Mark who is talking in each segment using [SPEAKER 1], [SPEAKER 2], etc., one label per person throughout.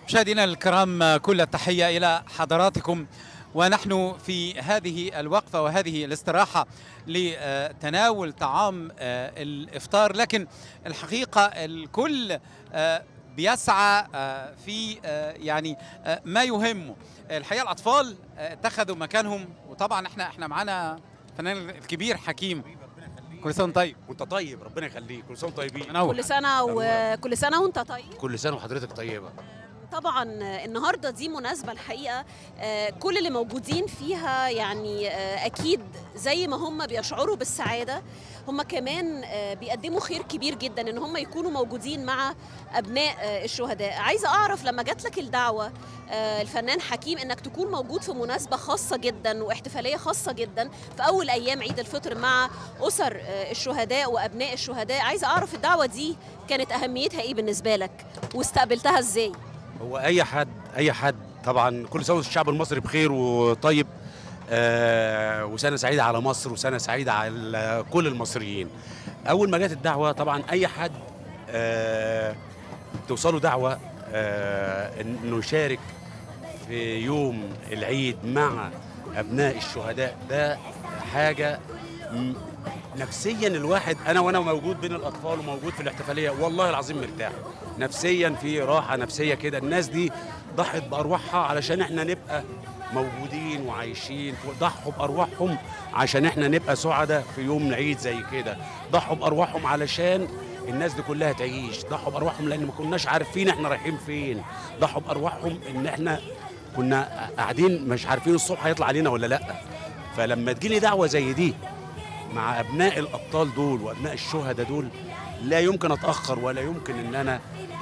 [SPEAKER 1] مشاهدينا الكرام كل التحية إلى حضراتكم ونحن في هذه الوقفة وهذه الاستراحة لتناول طعام الإفطار لكن الحقيقة الكل بيسعى في يعني ما يهمه الحقيقة الأطفال اتخذوا مكانهم وطبعا احنا احنا معانا الفنان الكبير حكيم كل سنة طيب
[SPEAKER 2] وانت طيب ربنا يخليك كل سنه طيبين
[SPEAKER 1] منور
[SPEAKER 3] كل سنة وكل سنة وانت طيب
[SPEAKER 2] كل سنه وحضرتك طيبه
[SPEAKER 3] طبعا النهارده دي مناسبة الحقيقة آه، كل اللي موجودين فيها يعني آه، أكيد زي ما هم بيشعروا بالسعادة هم كمان آه، بيقدموا خير كبير جدا إن هم يكونوا موجودين مع أبناء آه، الشهداء عايزة أعرف لما جات لك الدعوة آه، الفنان حكيم إنك تكون موجود في مناسبة خاصة جدا واحتفالية خاصة جدا في أول أيام عيد الفطر مع أسر آه، الشهداء وأبناء الشهداء عايزة أعرف الدعوة دي كانت أهميتها إيه بالنسبة لك واستقبلتها إزاي؟
[SPEAKER 2] هو اي حد اي حد طبعا كل سنه والشعب المصري بخير وطيب آه وسنه سعيده على مصر وسنه سعيده على كل المصريين اول ما جت الدعوه طبعا اي حد آه توصله دعوه آه انه يشارك في يوم العيد مع ابناء الشهداء ده حاجه م- نفسيا الواحد انا وانا موجود بين الاطفال وموجود في الاحتفاليه والله العظيم مرتاح نفسيا في راحه نفسيه كده الناس دي ضحت بارواحها علشان احنا نبقى موجودين وعايشين ضحوا بارواحهم عشان احنا نبقى سعداء في يوم عيد زي كده ضحوا بارواحهم علشان الناس دي كلها تعيش ضحوا بارواحهم لان ما كناش عارفين احنا رايحين فين ضحوا بارواحهم ان احنا كنا قاعدين مش عارفين الصبح هيطلع علينا ولا لا فلما تجيلي دعوه زي دي مع ابناء الابطال دول وابناء الشهداء دول لا يمكن اتاخر ولا يمكن ان انا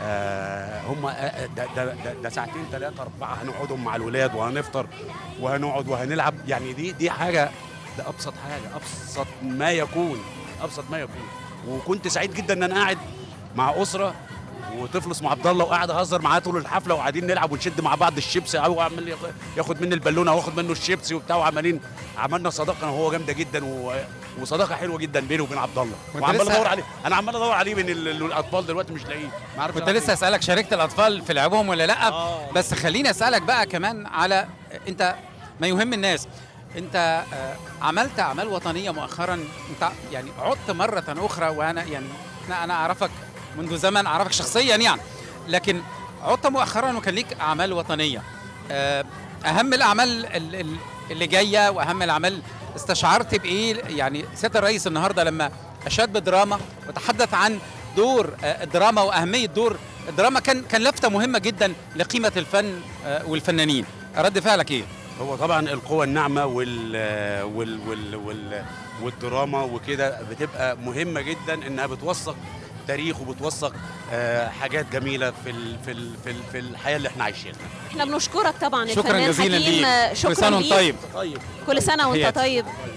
[SPEAKER 2] آه هم آه ده, ده, ده, ده ساعتين ثلاثه اربعه هنقعدهم مع الولاد وهنفطر وهنقعد وهنلعب يعني دي دي حاجه ده ابسط حاجه ابسط ما يكون ابسط ما يكون وكنت سعيد جدا ان انا قاعد مع اسره وطفل اسمه عبد الله وقاعد اهزر معاه طول الحفله وقاعدين نلعب ونشد مع بعض الشيبسي او عمال ياخ- ياخد مني البالونه واخد منه الشيبسي وبتاع وعمالين عملنا صداقه انا وهو جامده جدا و... وصداقه حلوه جدا بيني وبين عبد الله
[SPEAKER 1] وانت
[SPEAKER 2] وعمال
[SPEAKER 1] لسه-
[SPEAKER 2] ادور عليه انا عمال ادور عليه بين ال- ال- الاطفال دلوقتي مش لاقيه ما عارفش
[SPEAKER 1] كنت
[SPEAKER 2] راح
[SPEAKER 1] لسه
[SPEAKER 2] فين.
[SPEAKER 1] اسالك شاركت الاطفال في لعبهم ولا لا
[SPEAKER 2] آه.
[SPEAKER 1] بس خليني اسالك بقى كمان على انت ما يهم الناس انت آه، عملت اعمال وطنيه مؤخرا انت يعني عدت مره اخرى وانا يعني انا انا اعرفك منذ زمن اعرفك شخصيا يعني لكن عدت مؤخرا وكان ليك اعمال وطنيه آه، اهم الاعمال ال- ال- اللي جايه واهم الاعمال استشعرت بايه يعني سياده الرئيس النهارده لما اشاد بدراما وتحدث عن دور آه، الدراما واهميه دور الدراما كان كان لفته مهمه جدا لقيمه الفن آه، والفنانين رد فعلك ايه
[SPEAKER 2] هو طبعا القوة الناعمة وال وال وال وال والدراما وكده بتبقى مهمة جدا انها بتوثق تاريخ وبتوثق آه، حاجات جميلة في ال في ال في, ال في الحياة اللي احنا عايشينها.
[SPEAKER 3] احنا بنشكرك طبعا
[SPEAKER 1] شكرا
[SPEAKER 3] الفنان
[SPEAKER 1] جزيلا
[SPEAKER 3] حكيم
[SPEAKER 1] ليك
[SPEAKER 3] آه،
[SPEAKER 1] كل
[SPEAKER 3] شكرا
[SPEAKER 1] سنه وانت
[SPEAKER 3] ليك
[SPEAKER 1] طيب
[SPEAKER 2] طيب
[SPEAKER 3] كل سنة
[SPEAKER 1] هي-
[SPEAKER 3] وانت طيب